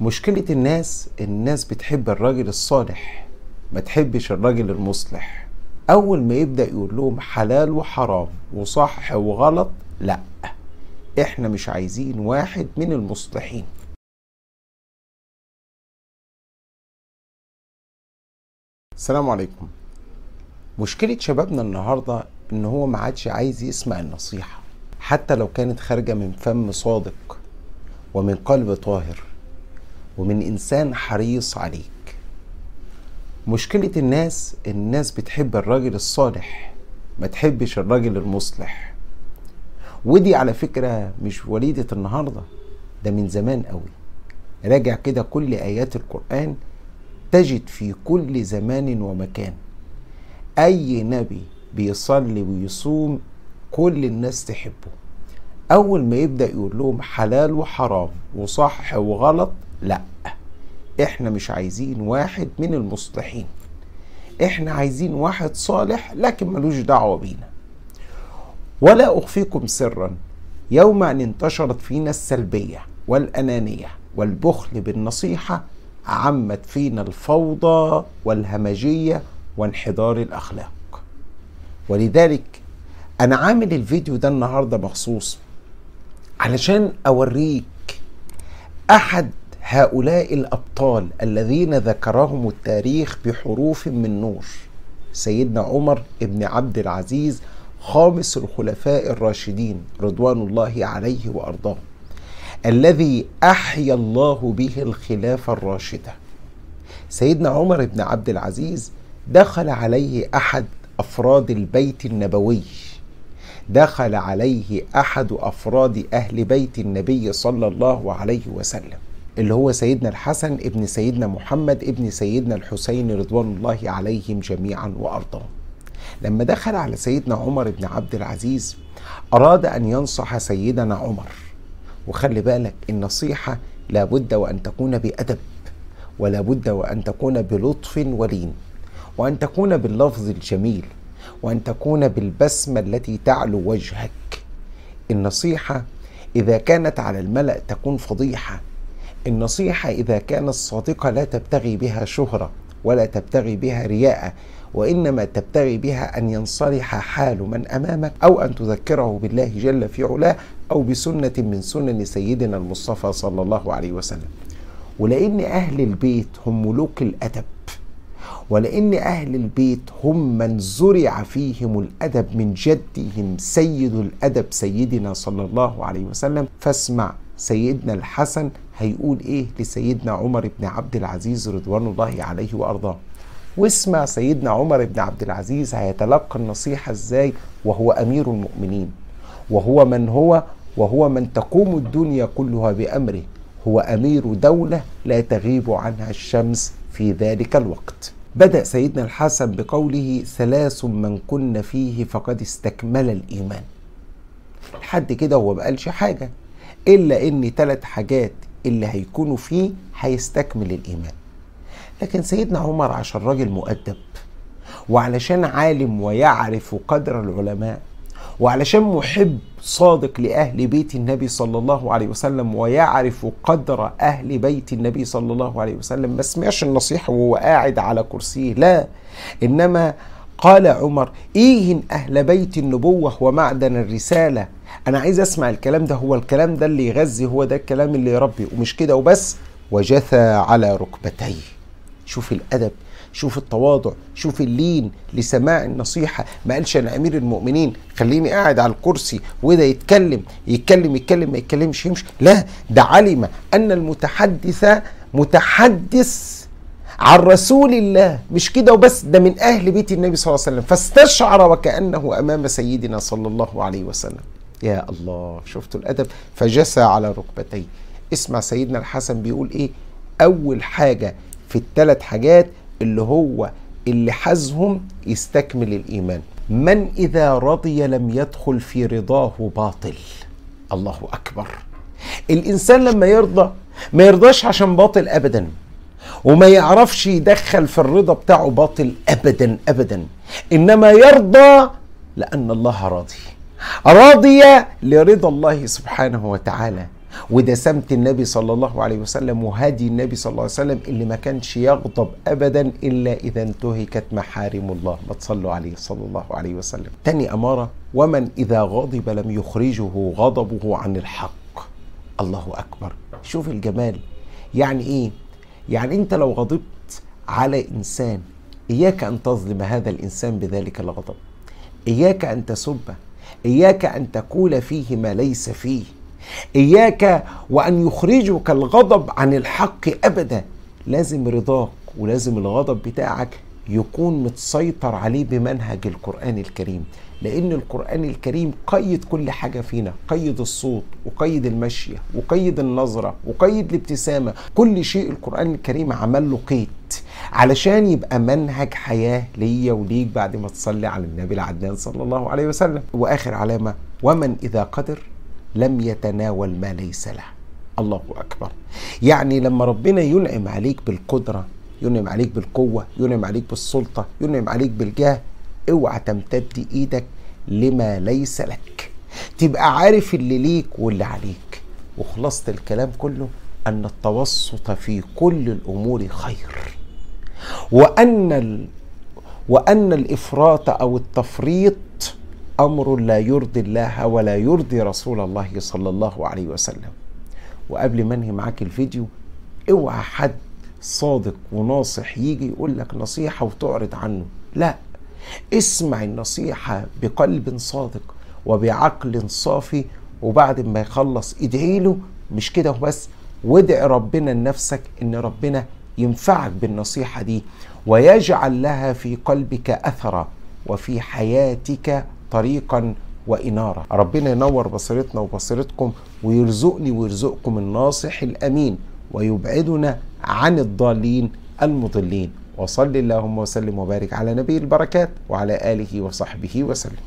مشكلة الناس الناس بتحب الراجل الصالح ما تحبش الراجل المصلح أول ما يبدأ يقول لهم حلال وحرام وصح وغلط لا احنا مش عايزين واحد من المصلحين السلام عليكم مشكلة شبابنا النهاردة ان هو ما عادش عايز يسمع النصيحة حتى لو كانت خارجة من فم صادق ومن قلب طاهر ومن انسان حريص عليك مشكلة الناس الناس بتحب الراجل الصالح ما تحبش الراجل المصلح ودي على فكرة مش وليدة النهاردة ده من زمان قوي راجع كده كل آيات القرآن تجد في كل زمان ومكان أي نبي بيصلي ويصوم كل الناس تحبه أول ما يبدأ يقول لهم حلال وحرام وصح وغلط لا احنا مش عايزين واحد من المصلحين احنا عايزين واحد صالح لكن ملوش دعوة بينا ولا أخفيكم سرا يوم أن انتشرت فينا السلبية والأنانية والبخل بالنصيحة عمت فينا الفوضى والهمجية وانحدار الأخلاق ولذلك أنا عامل الفيديو ده النهاردة مخصوص علشان أوريك أحد هؤلاء الأبطال الذين ذكرهم التاريخ بحروف من نور سيدنا عمر بن عبد العزيز خامس الخلفاء الراشدين رضوان الله عليه وأرضاه الذي أحيا الله به الخلافة الراشدة سيدنا عمر بن عبد العزيز دخل عليه أحد أفراد البيت النبوي دخل عليه أحد أفراد أهل بيت النبي صلى الله عليه وسلم اللي هو سيدنا الحسن ابن سيدنا محمد ابن سيدنا الحسين رضوان الله عليهم جميعا وأرضاهم لما دخل على سيدنا عمر بن عبد العزيز أراد أن ينصح سيدنا عمر وخلي بالك النصيحة لابد وأن تكون بأدب ولا بد وأن تكون بلطف ولين وأن تكون باللفظ الجميل وأن تكون بالبسمة التي تعلو وجهك النصيحة إذا كانت على الملأ تكون فضيحة النصيحة إذا كانت صادقة لا تبتغي بها شهرة ولا تبتغي بها رياء وإنما تبتغي بها أن ينصلح حال من أمامك أو أن تذكره بالله جل في علاه أو بسنة من سنن سيدنا المصطفى صلى الله عليه وسلم ولأن أهل البيت هم ملوك الأدب ولأن أهل البيت هم من زرع فيهم الأدب من جدهم سيد الأدب سيدنا صلى الله عليه وسلم فاسمع سيدنا الحسن هيقول إيه لسيدنا عمر بن عبد العزيز رضوان الله عليه وأرضاه واسمع سيدنا عمر بن عبد العزيز هيتلقى النصيحة ازاي وهو أمير المؤمنين وهو من هو وهو من تقوم الدنيا كلها بأمره هو أمير دولة لا تغيب عنها الشمس في ذلك الوقت بدأ سيدنا الحسن بقوله ثلاث من كن فيه فقد استكمل الإيمان لحد كده هو ما قالش حاجة إلا إن ثلاث حاجات اللي هيكونوا فيه هيستكمل الإيمان لكن سيدنا عمر عشان راجل مؤدب وعلشان عالم ويعرف قدر العلماء وعلشان محب صادق لأهل بيت النبي صلى الله عليه وسلم ويعرف قدر أهل بيت النبي صلى الله عليه وسلم ما سمعش النصيحة وهو قاعد على كرسيه لا إنما قال عمر إيه أهل بيت النبوة ومعدن الرسالة أنا عايز أسمع الكلام ده هو الكلام ده اللي يغذي هو ده الكلام اللي يربي ومش كده وبس وجثى على ركبتيه شوف الادب شوف التواضع شوف اللين لسماع النصيحة ما قالش أنا أمير المؤمنين خليني قاعد على الكرسي وده يتكلم يتكلم يتكلم ما يتكلمش يمشي لا ده علم أن المتحدث متحدث عن رسول الله مش كده وبس ده من أهل بيت النبي صلى الله عليه وسلم فاستشعر وكأنه أمام سيدنا صلى الله عليه وسلم يا الله شفتوا الأدب فجسى على ركبتيه اسمع سيدنا الحسن بيقول إيه أول حاجة في الثلاث حاجات اللي هو اللي حازهم يستكمل الإيمان من إذا رضي لم يدخل في رضاه باطل الله أكبر الإنسان لما يرضى ما يرضاش عشان باطل أبدا وما يعرفش يدخل في الرضا بتاعه باطل أبدا أبدا إنما يرضى لأن الله راضي راضية لرضا الله سبحانه وتعالى وده سمت النبي صلى الله عليه وسلم وهدي النبي صلى الله عليه وسلم اللي ما كانش يغضب ابدا الا اذا انتهكت محارم الله ما تصلوا عليه صلى الله عليه وسلم تاني اماره ومن اذا غضب لم يخرجه غضبه عن الحق الله اكبر شوف الجمال يعني ايه يعني انت لو غضبت على انسان اياك ان تظلم هذا الانسان بذلك الغضب اياك ان تسبه اياك ان تقول فيه ما ليس فيه اياك وان يخرجك الغضب عن الحق ابدا لازم رضاك ولازم الغضب بتاعك يكون متسيطر عليه بمنهج القرآن الكريم لأن القرآن الكريم قيد كل حاجة فينا قيد الصوت وقيد المشية وقيد النظرة وقيد الابتسامة كل شيء القرآن الكريم عمل له قيد علشان يبقى منهج حياة ليا وليك بعد ما تصلي على النبي العدنان صلى الله عليه وسلم وآخر علامة ومن إذا قدر لم يتناول ما ليس له الله أكبر يعني لما ربنا ينعم عليك بالقدرة ينعم عليك بالقوة ينعم عليك بالسلطة ينعم عليك بالجاه اوعى تمتد ايدك لما ليس لك تبقى عارف اللي ليك واللي عليك وخلاصة الكلام كله أن التوسط في كل الأمور خير وأن ال... وأن الإفراط أو التفريط أمر لا يرضي الله ولا يرضي رسول الله صلى الله عليه وسلم وقبل ما انهي معاك الفيديو اوعى حد صادق وناصح يجي يقول لك نصيحة وتعرض عنه لا اسمع النصيحة بقلب صادق وبعقل صافي وبعد ما يخلص ادعي له مش كده وبس وادعي ربنا لنفسك ان ربنا ينفعك بالنصيحة دي ويجعل لها في قلبك أثرا وفي حياتك طريقا وإنارة ربنا ينور بصيرتنا وبصيرتكم ويرزقني ويرزقكم الناصح الأمين ويبعدنا عن الضالين المضلين وصل اللهم وسلم وبارك على نبي البركات وعلى آله وصحبه وسلم